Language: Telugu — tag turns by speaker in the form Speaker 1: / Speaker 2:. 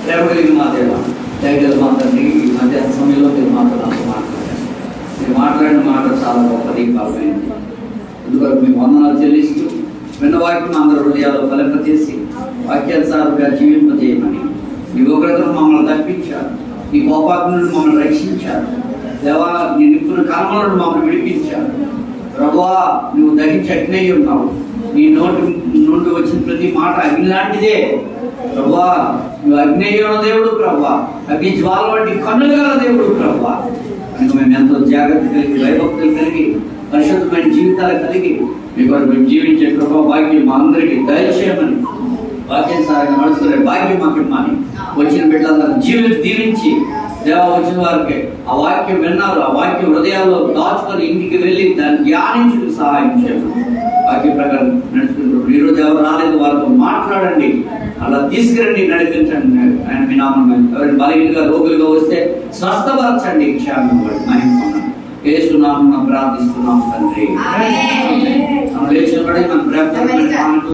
Speaker 1: ప్రేమ కలిగిన మా దేవ దయగల మా తండ్రి ఈ మధ్యాహ్న సమయంలో మీరు మాతో నాతో మాట్లాడారు మీరు మాట్లాడిన మాట చాలా గొప్పది బలమైనది అందుకొరకు మేము వందనాలు చెల్లిస్తూ విన్న వాక్యం అందరి హృదయాల్లో ఫలింపజేసి వాక్యానుసారంగా జీవింపజేయమని నీ ఉగ్రతను మమ్మల్ని తప్పించారు నీ కోపాగ్ని నుండి మమ్మల్ని రక్షించారు దేవా నీ నిప్పుల కర్మ నుండి మమ్మల్ని విడిపించారు ప్రభువా నువ్వు దహించి అగ్నయ్యి ఉన్నావు నీ నోటి నుండి వచ్చిన ప్రతి మాట అగ్ని లాంటిదే ప్రభువా నువ్వు అగ్నేయ దేవుడు ప్రభువా అగ్ని జ్వాల వంటి కన్నులు గల దేవుడు ప్రభువా కనుక మేము ఎంతో జాగ్రత్త కలిగి భయభక్తులు కలిగి పరిశుద్ధమైన జీవితాలు కలిగి మీ కొరకు మేము జీవించే కృప భాగ్యం మా అందరికీ దయచేయమని వాక్యానుసారంగా నడుచుకునే భాగ్యం మాకు ఇమ్మని వచ్చిన బిడ్డలందరూ జీవితం దీవించి దేవ వచ్చిన వారికి ఆ వాక్యం విన్నారు ఆ వాక్యం హృదయాల్లో దాచుకొని ఇంటికి వెళ్ళి దాన్ని ధ్యానించుకు సహాయం చేయమని వాక్య ప్రకారం నడుచుకుంటారు ఈ రోజు ఎవరు రాలేదు వారితో మాట్లాడండి అలా తీసుకురండి నడిపించండి ఆయన మీ నామం ఎవరైనా బలహీనగా రోగులుగా వస్తే స్వస్థపరచండి క్షేమం మహిమ ఏసునామం ప్రార్థిస్తున్నాం తండ్రి
Speaker 2: ఆమేన్.
Speaker 1: మనం లేచినప్పుడే మన ప్రార్థన